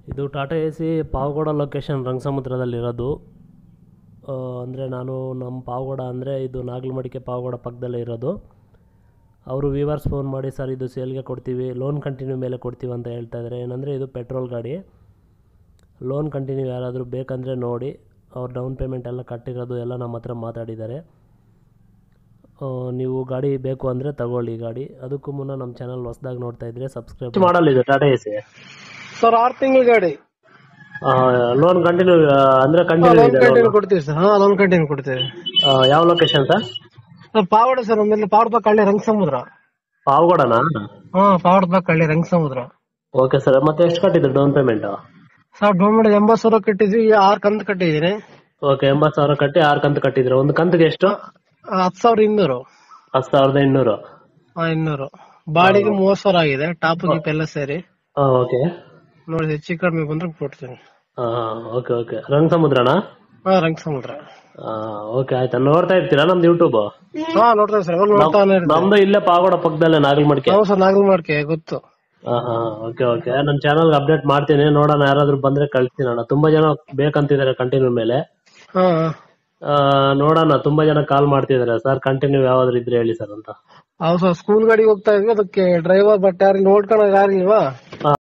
ಇದು Tata A C Pavagada location ರಂಗಸಮುದ್ರದಲ್ಲಿರೋದು ಅಂದರೆ ನಾನು ನಮ್ಮ ಪಾವಗಡ ಅಂದರೆ ಇದು ನಾಗಲಮಡಿಕೆ ಪಾವಗಡ ಪಕ್ಕದಲ್ಲೇ ಇರೋದು ಅವರು ವಿವರ್ಸ್ ಫೋನ್ ಮಾಡಿ ಸರ್ ಇದು ಸೇಲ್ಗೆ ಕೊಡ್ತೀವಿ ಲೋನ್ ಕಂಟಿನ್ಯೂ ಮೇಲೆ ಕೊಡ್ತೀವಿ ಅಂತ ಹೇಳ್ತಾ ಇದ್ದಾರೆ ಏನಂದರೆ ಇದು ಪೆಟ್ರೋಲ್ ಗಾಡಿ ಲೋನ್ ಕಂಟಿನ್ಯೂ ಯಾರಾದರೂ ಬೇಕಂದರೆ ನೋಡಿ ಅವ್ರು ಡೌನ್ ಪೇಮೆಂಟ್ ಎಲ್ಲ ಕಟ್ಟಿರೋದು ಎಲ್ಲ ನಮ್ಮ ಹತ್ರ ಮಾತಾಡಿದ್ದಾರೆ ಆ, ನೀವು ಗಾಡಿ ಬೇಕು ಅಂದರೆ ತಗೊಳ್ಳಿ ಗಾಡಿ ಅದಕ್ಕೂ ಮುನ್ನ ನಮ್ಮ ಚಾನಲ್ ಹೊಸ್ದಾಗಿ ನೋಡ್ತಾ ಇದ್ರೆ ಸಬ್ಸ್ಕ್ರೈಬ್ ಮಾಡಲ್ ಇದು ಟಾಟಾ ಎ ಸಿ ಸರ್ ಆರ್ ತಿಂಗಳ ಗಾಡಿ ಲೋನ್ ಕಂಟಿನ್ಯೂ ಅಂದರೆ ಕಂಟಿನ್ಯೂ ಲೋನ್ ಇದೆ ಕಂಟಿನ್ಯೂ ಕೊಡ್ತೀವಿ ಸರ್ ಹಾ ಲೋನ್ ಕಂಟಿನ್ಯೂ ಕೊಡ್ತೀವಿ ಆ, ಯಾವ ಲೊಕೇಶನ್ ಸರ್ ಸರ್ ಪಾವಡ ಸರ್ ನಮ್ಮಲ್ಲಿ ಪಾವಡ ಕಳ್ಳಿ ರಂಗ ಸಮುದ್ರ ಪಾವಗಡನಾ ಹಾ ಪಾವಡ ಕಳ್ಳಿ ರಂಗ ಸಮುದ್ರ ಓಕೆ ಸರ್ ಮತ್ತೆ ಎಷ್ಟು ಕಟ್ಟಿದ್ರು ಡೌನ್ ಪೇಮೆಂಟ್ ಸರ್ ಡೌನ್ ಎಂಬತ್ತು ಸಾವಿರ ಕಟ್ಟಿದ್ವಿ ಈಗ ಆರು ಕಂತು ಕಟ್ಟಿದ್ದೀನಿ ಓಕೆ ಎಂಬತ್ತು ಸಾವಿರ ಕಟ್ಟಿ ಆರು ಕಂತು ಕಟ್ಟಿದ್ರು ಒಂದು ಕಂತಿಗೆ ಎಷ್ಟು ಹತ್ತು ಸಾವಿರ ಇನ್ನೂರು ಹತ್ತು ಸಾವಿರದ ಇನ್ನೂರು ಹಾ ಇನ್ನೂರು ಬಾಡಿಗೆ ಮೂವತ್ತು ಸಾವಿರ ಆಗಿದೆ ಟಾಪ್ ಗೀಪ್ ಎಲ್ಲ ಸೇರಿ ಹಾಂ ಓಕೆ ನೋಡಿ ಹೆಚ್ಚು ಕಡಿಮೆ ಬಂದ್ರೆ ಕೊಡ್ತೀನಿ ಹಾಂ ಓಕೆ ಓಕೆ ರಂಗ ಸಮುದ್ರನಾ ಹಾ ರಂಗ ಸಮುದ್ರ ಓಕೆ ಆಯ್ತಾ ನೋಡ್ತಾ ಇರ್ತೀರಾ ನಮ್ದು ಯೂಟ್ಯೂಬ್ ಹಾ ನೋಡ್ತಾ ಸರ್ ನೋಡ್ತಾನೆ ಇರ್ತೀನಿ. ನಮ್ದು ಇಲ್ಲೇ ಪಾವಗಡ ಪಕ್ಕದಲ್ಲೇ ನಾಗಲಮಡಿಕೆ ಹೌದು ಸರ್ ನಾಗಲ್ ಮಾಡ್ಕೆ ಗೊತ್ತು ಹಾ ಹಾ ಓಕೆ ಓಕೆ ನನ್ನ ಚಾನಲ್ಗೆ ಅಪ್ಡೇಟ್ ಮಾಡ್ತೀನಿ ನೋಡೋಣ ಯಾರಾದ್ರೂ ಬಂದ್ರೆ ಕಳ್ಸ್ತೀನಿ ಅಣ್ಣ ತುಂಬಾ ಜನ ಬೇಕಂತಿದ್ದಾರೆ ಕಂಟಿನ್ಯೂ ಮೇಲೆ ಹಾ ಆ, ನೋಡೋಣ ತುಂಬಾ ಜನ ಕಾಲ್ ಮಾಡ್ತಿದ್ದಾರೆ ಸರ್ ಕಂಟಿನ್ಯೂ ಯಾವ್ದಾದ್ರು ಇದ್ರೆ ಹೇಳಿ ಸರ್ ಅಂತ ಹೌದು ಸರ್ ಸ್ಕೂಲ್ ಗಾಡಿಗೆ ಹೋಗ್ತಾ ಇದ್ವಿ ಅದಕ್ಕೆ ಡ್ರೈವರ್ ಬಟ್ ಯಾರು ನೋಡ್ಕೊಳಕ್ ಯಾರಿಲ್ವಾ